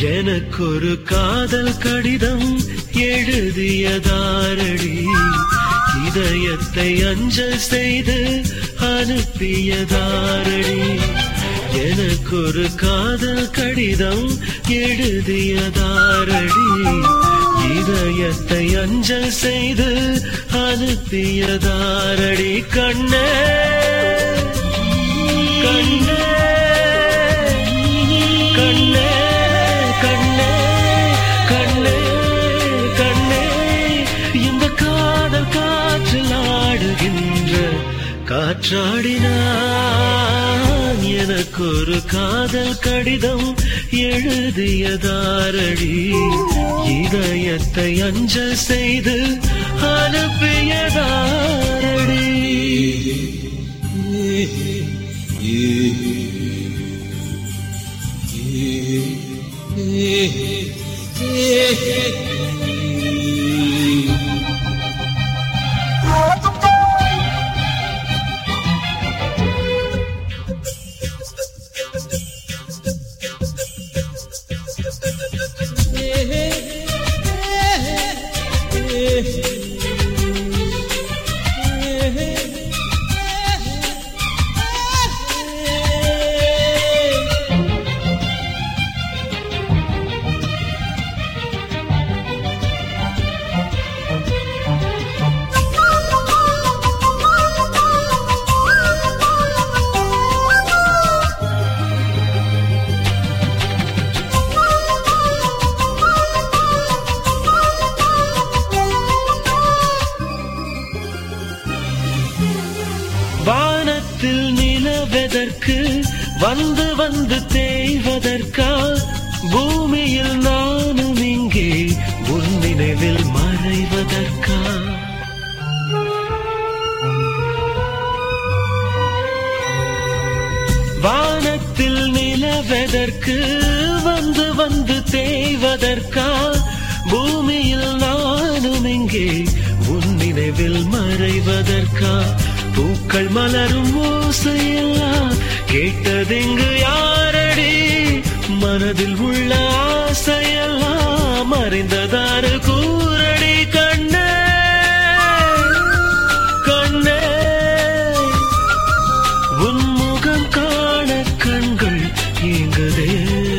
எனக்கொரு காதல் கடிதம் எழுதியதாரடி இதயத்தை அஞ்சல் செய்து அனுப்பியதாரடி எனக்கொரு காதல் கடிதம் எழுதியதாரடி இதயத்தை அஞ்சல் செய்து அனுப்பியதாரடி கண்ணே கண்ணே கண்ணே கண்ணே கண்ணே கண்ணே இந்த காதல் காற்றில் ஆடுகின்ற காற்றாடினான் எனக்கு ஒரு காதல் கடிதம் எழுதியதாரடி இதயத்தை அஞ்சல் செய்து அனுப்பியதாரடி வானத்தில் நிலவெதற்கு வந்து வந்து தேய்வதற்கா பூமியில் நானும் இங்கே உன் நினைவில் மறைவதற்கா வானத்தில் நிலவெதற்கு வந்து வந்து தேய்வதற்கா பூமியில் நானும் இங்கே உன் நினைவில் மறைவதற்கா பூக்கள் மலரும் ஓசையெல்லாம் கேட்டதெங்கு யாரடி மனதில் உள்ள ஆசையெல்லாம் மறைந்ததாறு கூரடி கண்ணே கண்ணே உன் முகம் காண கண்கள் ஏங்குதே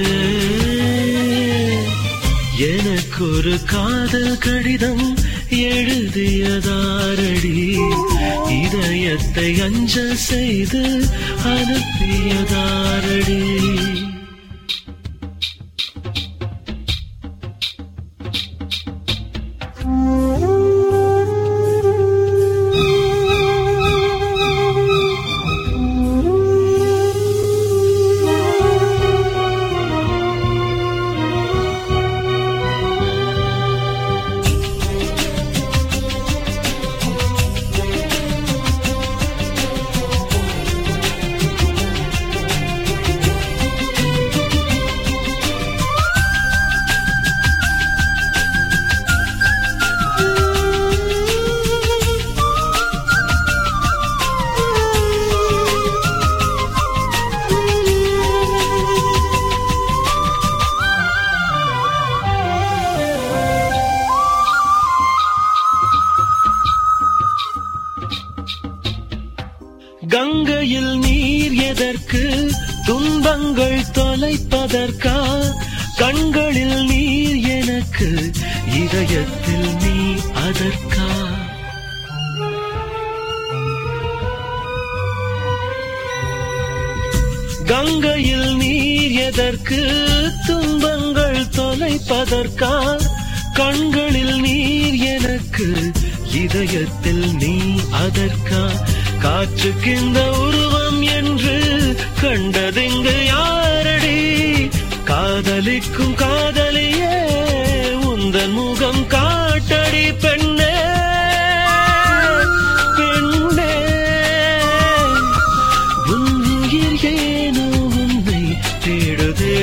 எனக்கு ஒரு காதல் கடிதம் எழுதியதாரடி இதயத்தை அஞ்ச செய்து அனுப்பியதாரடி கங்கையில் நீர் எதற்கு துன்பங்கள் தொலைப்பதற்கா கண்களில் நீர் எனக்கு இதயத்தில் நீ அதற்கா கங்கையில் நீர் எதற்கு துன்பங்கள் தொலைப்பதற்கா கண்களில் நீர் எனக்கு இதயத்தில் நீ அதற்கா காற்றுக்கு இந்த உருவம் என்று கண்டதெங்கு யாரடி காதலிக்கும் காதலியே உந்தன் முகம் காட்டடி பெண்ணே பெண்ணே உன் உயிர் ஏனோ உன்னை தேடுதே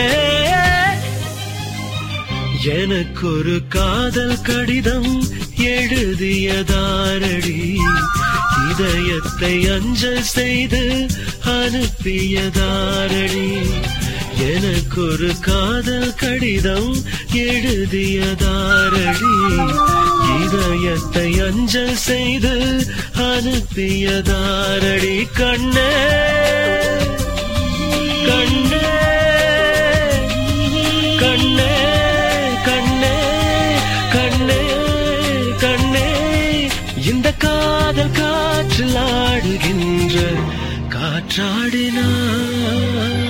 எனக்கொரு காதல் கடிதம் எழுதியதாரடி இதயத்தை அஞ்சல் செய்து அனுப்பியதாரடி எனக்கொரு காதல் கடிதம் எழுதியதாரடி இதயத்தை அஞ்சல் செய்து அனுப்பியதாரடி கண்ணே கண்ணே கண்ணே கண்ணே கண்ணே கண்ணே இந்த காதல் காற்றில் ஆடுகின்ற காற்றாடினார்